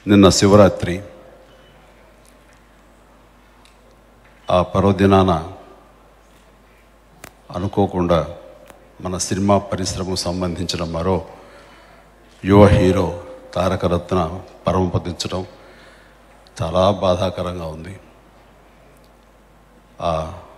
నిన్న శివరాత్రి ఆ పర్వదినాన అనుకోకుండా మన సినిమా పరిశ్రమకు సంబంధించిన మరో యువ హీరో తారకరత్న పరమపదించడం చాలా బాధాకరంగా ఉంది ఆ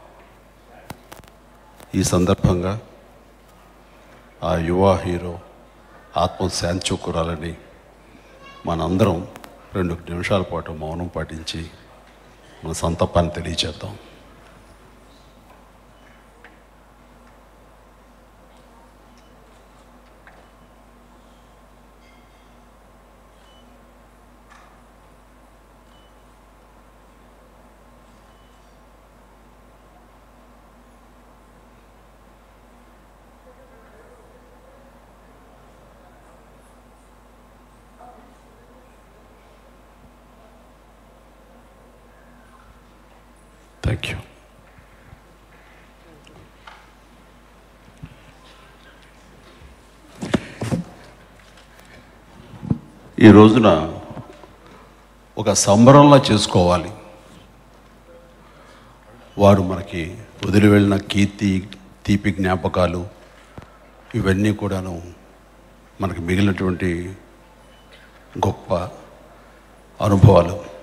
ఈ సందర్భంగా ఆ యువ హీరో ఆత్మ శాంతి చేకూరాలని మనందరం రెండు నిమిషాల పాటు మౌనం పాటించి మన సంతాపాన్ని తెలియచేద్దాం థ్యాంక్ యూ ఈ రోజున ఒక సంబరంలా చేసుకోవాలి వారు మనకి వదిలి వెళ్ళిన కీర్తి తీపి జ్ఞాపకాలు ఇవన్నీ కూడాను మనకి మిగిలినటువంటి గొప్ప అనుభవాలు